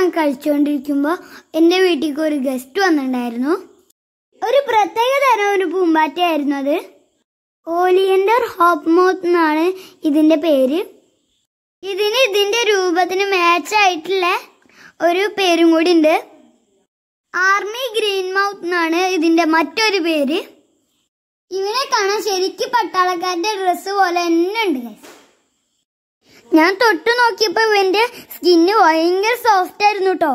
കളിച്ചുകൊണ്ടിരിക്കുമ്പോൾ എൻ്റെ വീട്ടിലേക്ക് ഒരു ഗസ്റ്റ് വന്നിട്ടുണ്ടായിരുന്നു ഒരു പ്രത്യേക തരം ഒരു പൂമ്പാറ്റയായിരുന്നു അത് ഓലിയൻഡർ ഹോപ്മോത്ത് എന്നാണ് ഇതിന്റെ പേര് ഇതിന് ഇതിന്റെ രൂപത്തിന് മാച്ച് ആയിട്ടുള്ള ഒരു പേരും കൂടി ഉണ്ട് ആർമി ഗ്രീൻ മൗത്ത് എന്നാണ് ഇതിന്റെ മറ്റൊരു പേര് ഇവനെ കാണാൻ ശരിക്കും പട്ടാളക്കാരുടെ ഡ്രസ്സ് പോലെ തന്നെ ഉണ്ട് guys. ഞാൻ തൊട്ടു നോക്കിയപ്പോ ഇവന്റെ സ്കിന്ന് ഭയങ്കര സോഫ്റ്റ് ആയിരുന്നു കേട്ടോ